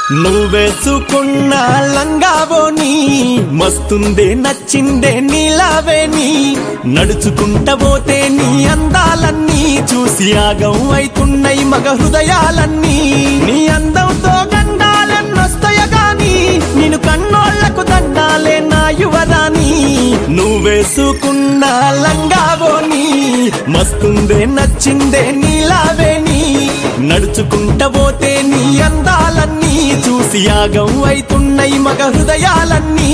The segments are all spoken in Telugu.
నువ్వేసుకున్న లంగావోని మస్తుందే నచ్చిందే నీలావేని నడుచుకుంట పోతే నీ అందాలన్నీ చూసి ఆగం అయితున్నాయి మగ హృదయాలన్నీ నీ అందంతో గండాలెన్నొస్తాయ గాని నేను కన్నోళ్లకు దండాలే నా యువరాని నువ్వేసుకున్న లంగావోని మస్తుందే నచ్చిందే నీలావేని నడుచుకుంట పోతే నీ అందాలన్నీ చూసి యాగం అయితున్నాయి మగ హృదయాలన్నీ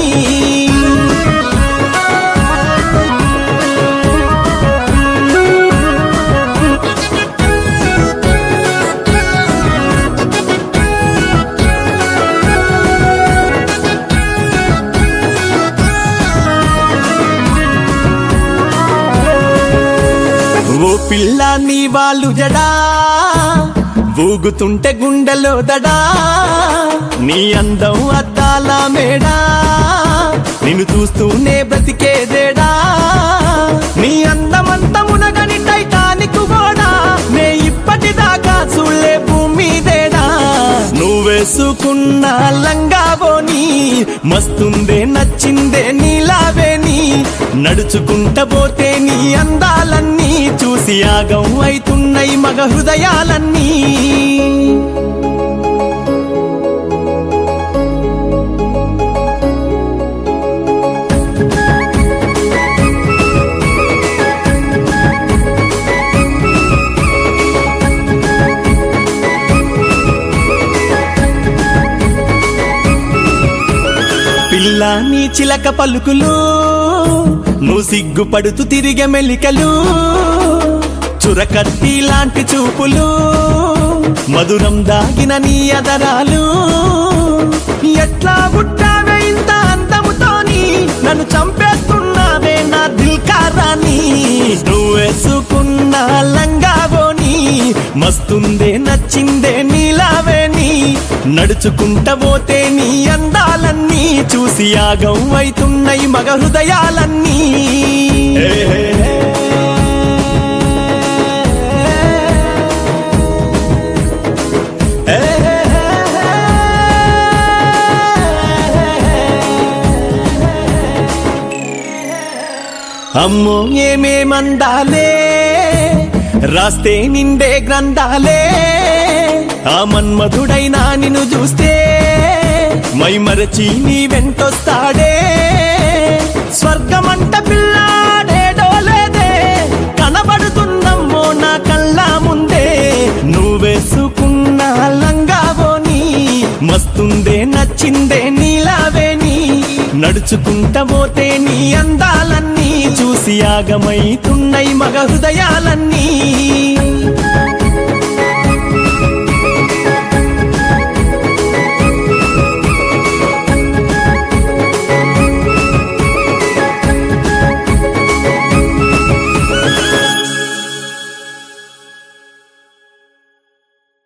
ఓ పిల్ల నీ వాళ్ళు జడా ఊగుతుంటే గుండెలో దడా నీ అందం అద్దాల మేడా నిన్ను చూస్తూనే బ్రతికేదేడా నీ అందమంత మునగని టైటానిక్ కూడా నే ఇప్పటిదాకా చూడలే భూమి దేడా నువ్వేసుకున్న లంగావోని మస్తుందే నచ్చిందే నీలావేని నడుచుకుంట పోతే నీ అందాలన్నీ చూసి యాగం అయితున్నాయి మగ హృదయాలన్నీ పిల్ల నీ చిలక పలుకులు నువ్వు సిగ్గుపడుతూ తిరిగే మెలికలు చురకత్తి లాంటి చూపులు మధురం దాగిన నీ అదరాలు ఎట్లా పుట్టావే ఇంత అందముతోని నన్ను చంపేస్తున్నావే నా దిల్కారాని నువ్వేసుకున్న లంగావోని మస్తుందే నచ్చిందే నీలావేని నడుచుకుంట పోతే నీ అందాలన్నీ చూసి యాగం అయితున్నాయి మగ హృదయాలన్నీ హే, హే, హే. హే, హే, అమ్మో ఏమేమందాలే రాస్తే నిండే గ్రంథాలే ఆ మన్మధుడైనా నిన్ను చూస్తే మై మరచి నీ వెంటొస్తాడే స్వర్గమంట పిల్లాడేడో లేదే కనబడుతుందమ్మో నా కళ్ళ ముందే నువ్వేసుకున్న లంగావోని మస్తుందే నచ్చిందే నీలావేని నడుచుకుంట పోతే నీ అందాలన్నీ చూసి యాగమైతున్నాయి మగ హృదయాలన్నీ